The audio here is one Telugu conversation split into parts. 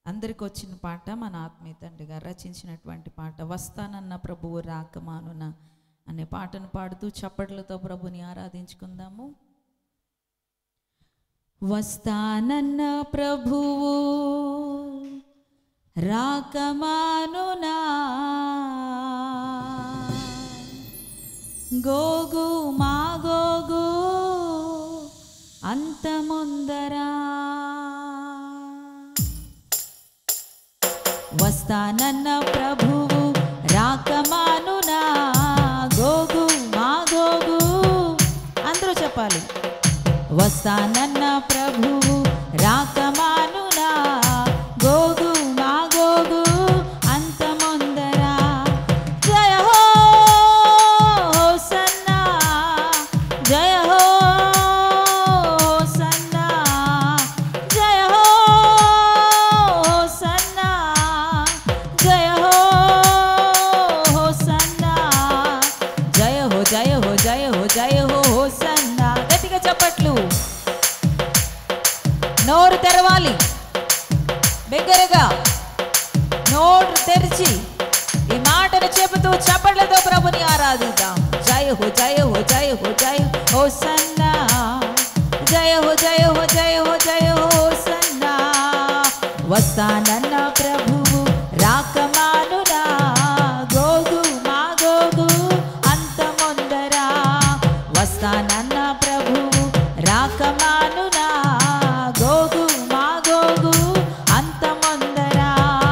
అందరికి వచ్చిన పాట మన ఆత్మీయ తండ్రి గారు రచించినటువంటి పాట వస్తానన్న ప్రభువు రాకమానున అనే పాటను పాడుతూ చప్పట్లతో ప్రభుని ఆరాధించుకుందాము వస్తానన్న ప్రభువు రాకమానునా గోగు మా గోగు అంతముందరా వస్తానన్న ప్రభువు రాకమానునా గోగు మా గోగు అందరూ చెప్పాలి వస్తానన్న ప్రభువు రాకమానునా గోగు మా గోగు అంతముందరా జయ హో హోసన్నా జయ హో హోసన్నా జయ హో హోసన్నా జయ హో హోసన్నా జయ హో జయ హో జయ హో జయ హో హోసన్నా గట్టిగా చెప్పట్లు నోరు తెరవాలి బిగ్గరగా నోరు తెరిచి ఈ మాటను చెబుతూ చప్పట్లతో ప్రభుని ఆరాధిద్దాం జయ హో జయ హో జయ హో జయ హో సన్నా జయ హో జయ హో జయ హో జయ హో సన్నా వస్తానన్న ప్రభువు రాకమానునా గోగు మా గోగు అంతమొందరా వస్తానన్న ప్రభువు రాకమానునా గోగు మా గోగు అంతమొందరా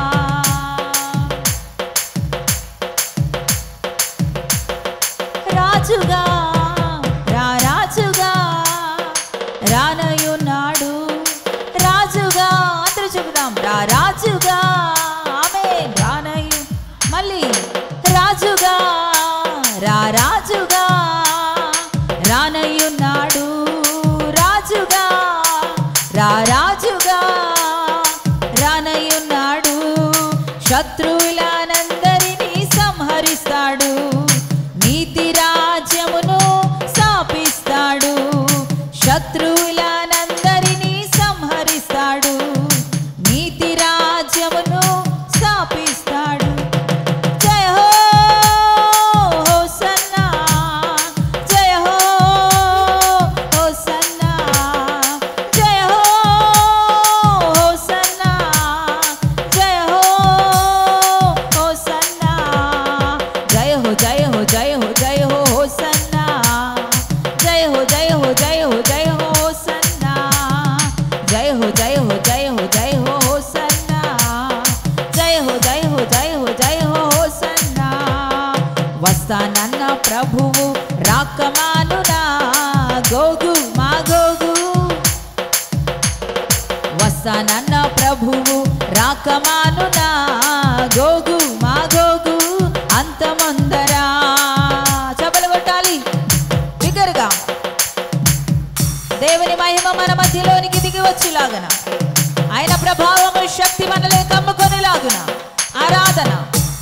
రాజుగా రా రాజుగా రానయున్నాడు రాజుగా అందరూ చెబుదాం రా రాజుగా ఆమె రానయు మళ్ళీ రాజుగా రా రాజుగా రానయున్నాడు రాజుగా రా రాజుగా రానయున్నాడు శత్రువులనందరినీ సంహరిస్తాడు నీతి రాజ్యమును స్థాపిస్తాడు శత్రువులనందరినీ సంహరిస్తాడు నీతి రాజ్యమును స్థాపిస్తాడు జయ హో హోసన్నా జయ హో హోసన్నా జయ హో హోసన్నా జయ హో హోసన్నా జయ హో జయ హో జయ హో జయ హో హోసన్నా జయ హో జయ హో జయ హో జయ హో హోసన్నా జయ హో జయ హో జయ హో జయ హో హోసన్నా జయ హో జయ హో జయ హో జయ హో హోసన్నా వస్తానన్న ప్రభువు రాకమానునా గోగు మా గోగు వస్తానన్న ప్రభువు రాకమానునా గోగు మా గోగు అంతమందరా చెప్పలు కొట్టాలి బిగ్గరగా దేవుని మహిమ మన మధ్యలోనికి దిగి వచ్చేలాగన ఆయన ప్రభావము శక్తి మనలో కమ్ముకొనిలాగున ఆరాధన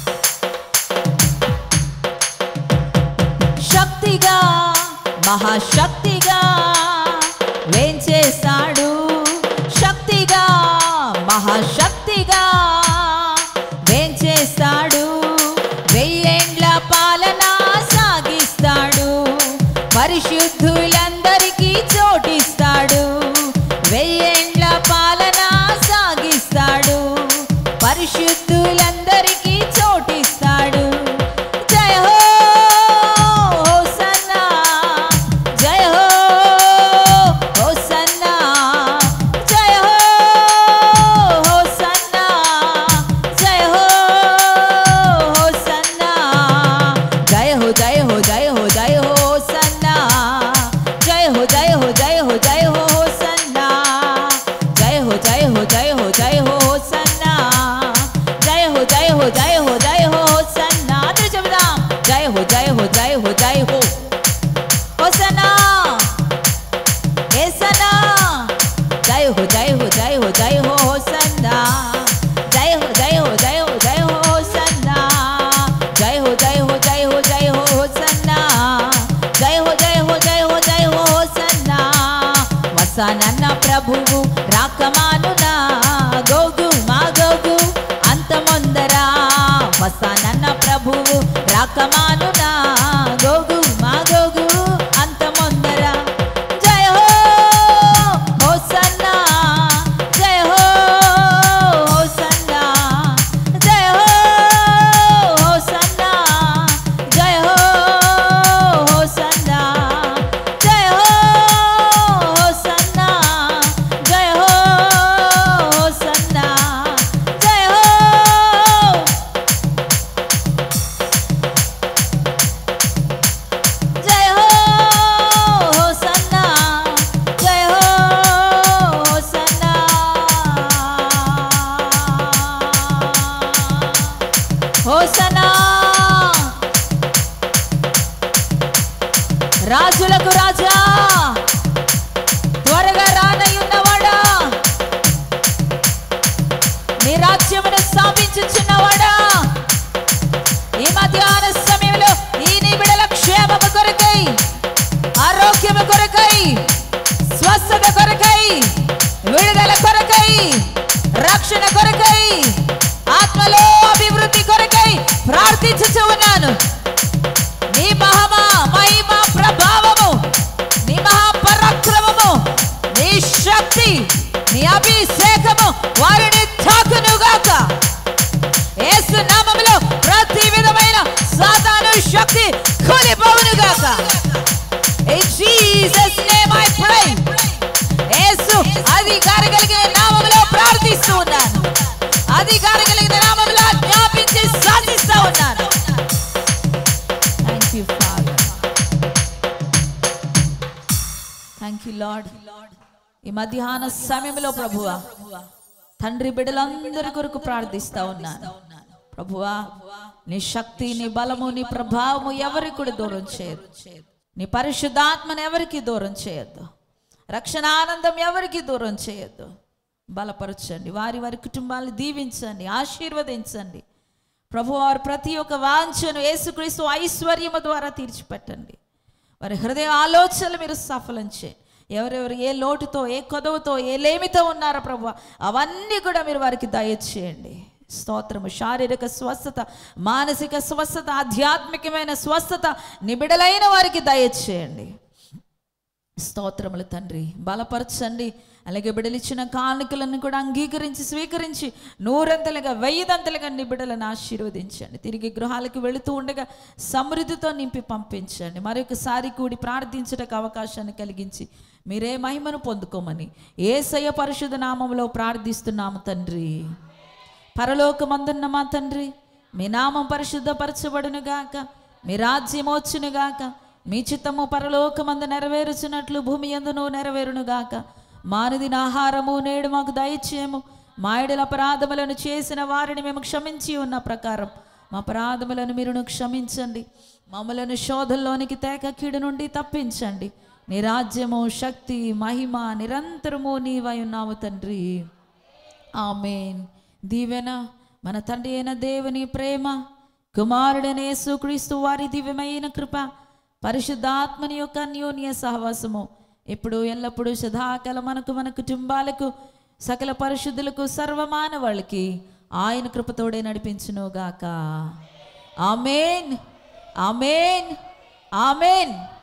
శక్తిగా మహాశక్తిగా వేంచేస్తాడు శక్తిగా మహాశక్తిగా వేంచేస్తాడు వెయ్యేండ్ల పాలన సాగిస్తాడు పరిశుద్ధులందరికీ చోటిస్తాడు వెయ్యేండ్ల పాలన సాగిస్తాడు పరిశుద్ధులందరికీ చోటిస్తాడు జయ హో హోసన్నా జయ హో హోసన్నా జయ హో హోసన్నా జయ హో హోసన్నా జయ హో జయ హో జయ హో జయ హో హోసన్నా జయ హో జయ హో జయ హో జయ హో హోసన్నా జయ హో జయ హో జయ హో జయ హో హోసన్నా జయ హో జయ హో జయ హో జయ హో హోసన్నా అందరూ చెబుదాం జయ హో జయ హో జయ హో జయ హో హోసన్నా ఏసన్నా జయ హో జయ హో జయ హో జయ హో హోసన్నా జయ హో జయ హో జయ హో జయ హో హోసన్నా జయ హో జయ హో జయ హో జయ హో హోసన్నా జయ హో జయ హో జయ హో జయ హో హోసన్నా వసనన్న ప్రభువు రాకమానునా గోగు మాగో కమానునా గోగు మా గోగు అంత ముందర జయ హో హోసన్నా జయ హో హోసన్నా జయ హో హోసన్నా జయ హో హోసన్నా జయ హో హోసన్నా జయ హో హోసన్నా జయ హో జయ హో హోసన్నా జయ హో హోసన్నా హోసన్నా రాజులకు రాజా త్వరగా రానయ్యున్నవాడా నీ రాజ్యమును స్థాపించుచున్నవాడా ఈ మధ్యాహ్న సమయంలో ఈ నీ బిడల క్షేమము కొరకై ఆరోగ్యము కొరకై స్వస్థత కొరకై విడుదల కొరకై రక్షణ కొరకై ఆత్మలో అభివృద్ధి కొరకై ప్రార్థించుచు ఉన్నాను నీ మహమా మహిమ ప్రభావము నీ మహాపరాక్రమము నీ శక్తి నీ అభిషేకము వారిని తాకునుగాక యేసు నామములో ప్రతి విధమైన సాతాను శక్తి కూలిపోవునుగాక In Jesus name I pray. యేసు అధికారం కలిగిన నామములో ప్రార్థిస్తూ ఉన్నాను అధికారం కలిగిన నామములో జ్ఞాపించి సాధిస్తూ ఉన్నాను thank you father thank you lord ఈ మధ్యాహ్న సమయంలో ప్రభువా తండ్రి బిడ్డలందరి కొరకు ప్రార్థిస్తా ఉన్నాను ప్రభువా నీ శక్తి నీ బలము నీ ప్రభావము ఎవరికి కూడా దూరం చేయదు నీ పరిశుద్ధాత్మను ఎవరికి దూరం చేయొద్దు రక్షణ ఆనందం ఎవరికి దూరం చేయొద్దు బలపరచండి వారి వారి కుటుంబాలను దీవించండి ఆశీర్వదించండి ప్రభు వారి ప్రతి ఒక్క వాంఛను యేసుక్రీస్తు ఐశ్వర్యము ద్వారా తీర్చిపెట్టండి వారి హృదయ ఆలోచనలు మీరు సఫలం చేయండి ఎవరెవరు ఏ లోటుతో ఏ కొదవతో ఏ లేమితో ఉన్నారో ప్రభు అవన్నీ కూడా మీరు వారికి దయచేయండి స్తోత్రము శారీరక స్వస్థత మానసిక స్వస్థత ఆధ్యాత్మికమైన స్వస్థత నిబిడలైన వారికి దయచేయండి స్తోత్రములు తండ్రి బలపరచండి అలాగే బిడలిచ్చిన కానుకలను కూడా అంగీకరించి స్వీకరించి నూరంతలుగా వెయ్యిదంతలుగా నీ బిడ్డలను ఆశీర్వదించండి తిరిగి గృహాలకు వెళుతూ ఉండగా సమృద్ధితో నింపి పంపించండి మరొకసారి కూడి ప్రార్థించడానికి అవకాశాన్ని కలిగించి మీరే మహిమను పొందుకోమని ఏసయ్య పరిశుద్ధ నామంలో ప్రార్థిస్తున్నాము తండ్రి పరలోకమందున్న మా తండ్రి మీ నామం పరిశుద్ధపరచబడును గాక మీ రాజ్యం వచ్చును గాక మీ చిత్తము పరలోకమందు నెరవేరుచున్నట్లు భూమి ఎందును నెరవేరును గాక మానదిన ఆహారము నేడు మాకు దయచేయము మా ఎడల అపరాధములను చేసిన వారిని మేము క్షమించి ఉన్న ప్రకారం మా అపరాధములను మీరును క్షమించండి మమ్మలను శోధంలోనికి తేక కీడు నుండి తప్పించండి నీ రాజ్యము శక్తి మహిమ నిరంతరము నీవై ఉన్నావు తండ్రి ఆమెన్ దీవెన మన తండ్రి అయిన దేవుని ప్రేమ కుమారుడైన యేసుక్రీస్తు వారి దివ్యమైన కృప పరిశుద్ధాత్మని యొక్క అన్యోన్య సహవాసము ఇప్పుడు ఎల్లప్పుడూ సదాకాలం మనకు మన కుటుంబాలకు సకల పరిశుద్ధులకు సర్వమానవాళ్ళకి ఆయన కృపతోడే నడిపించునుగాక ఆమెన్ ఆమెన్ ఆమెన్